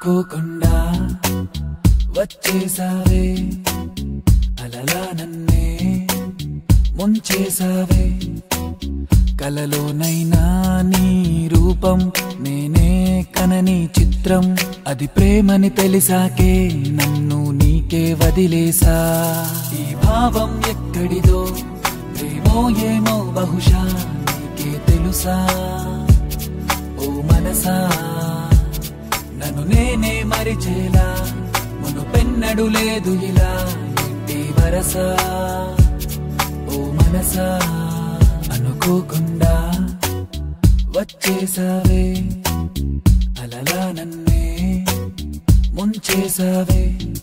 అనుకోకుండా వచ్చేసావే అలలా నన్నే ముంచేసావే కలలోనైనా నీ రూపం నేనే కనని చిత్రం అది ప్రేమని తెలిసాకే నన్ను నీకే వదిలేసా ఈ భావం ఎక్కడిదో ప్రేమో ఏమో బహుశా నీకే తెలుసా ఓ మనసా నన్ను నేనే మరిచేలా మును పెన్నడు లేదు ఇలా ఇంటి వరసా ఓ మనసా అనుకోకుండా వచ్చేసావే అలలా నన్నే ముంచేసావే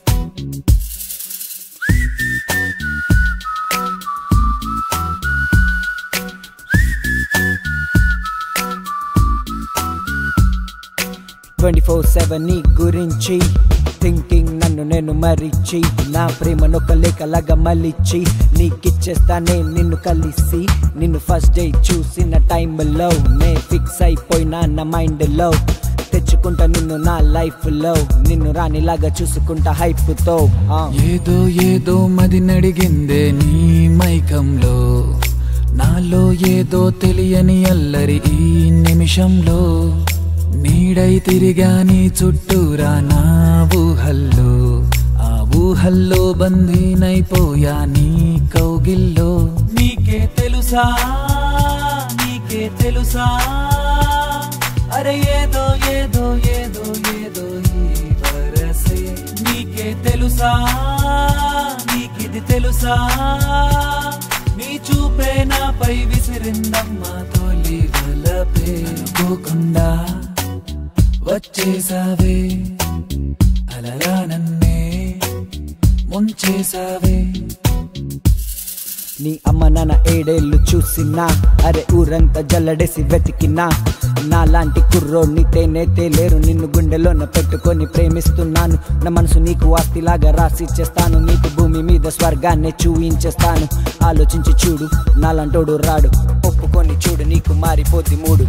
ట్వంటీ ఫోర్ సెవెన్ నీ గురించి థింకింగ్ నన్ను నేను మరిచి నా ప్రేమనొక లేఖలాగా మలిచి నీకిచ్చేస్తానే నిన్ను కలిసి నిన్ను ఫస్ట్ డే చూసిన టైంలో నే ఫిక్స్ అయిపోయినా నా మైండ్లో తెచ్చుకుంటా నిన్ను నా లైఫ్ లో నిన్ను రానిలాగా చూసుకుంటా హైప్ తో ఆ. ఏదో ఏదో మది నడిగిందే నీ మైకంలో నాలో ఏదో తెలియని అల్లరి ఈ నిమిషంలో నీడై తిరిగా నీ చుట్టూరా నా ఊహల్లో ఆ ఊహల్లో బందీనైపోయా నీ కౌగిల్లో నీకే తెలుసా నీకే తెలుసా అరే ఏదో ఏదో ఏదో ఏదో ఈ వరసే నీకే తెలుసా నీకిది తెలుసా నీ చూపే నాపై విసిరిందమ్మా తొలి వలపే అనుకోకుండా వచ్చేసావే అలలా నన్నే ముంచేసావే నీ అమ్మ నాన్న ఏడేళ్ళు చూసినా అరే ఊరంతా జల్లడేసి వెతికినా నాలాంటి కుర్రోడ్ని తేనే తేలేరు నిన్ను గుండెలోన పెట్టుకొని ప్రేమిస్తున్నాను నా మనసు నీకు ఆస్తిలాగా రాసి చేస్తాను నీకు భూమి మీద స్వర్గాన్ని చూయించేస్తాను ఆలోచించి చూడు నాలంటోడు రాడు ఒప్పుకొని చూడు నీకు మారిపోద్ది మూడు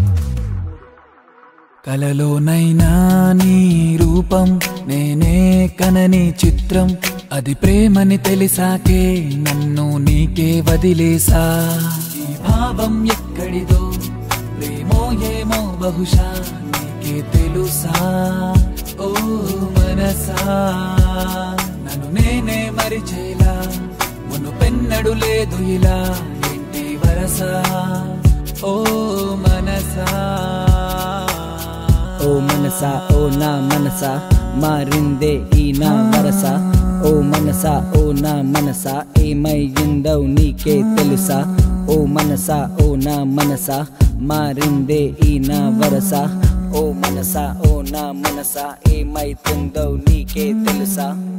కలలోనైనా నీ రూపం నేనే కనని చిత్రం అది ప్రేమని తెలిసాకే నన్ను నీకే వదిలేసా ఈ భావం ఎక్కడిదో ప్రేమో ఏమో బహుశా నీకే తెలుసా ఓ మనసా నన్ను నేనే మరిచేలా మును పెన్నడు లేదు ఇలా ఇంటి వరసా ఓ మనసా ఓ మనసా ఓ నా మనసా మారిందే ఈ నా వరస ఓ మనసా ఓ నా మనసా ఏమైందో నీకే తెలుసా ఓ మనసా ఓ నా మనసా మారిందే ఈ నా వరస ఓ మనసా ఓ నా మనసా ఏమైతుందో నీకే తెలుసా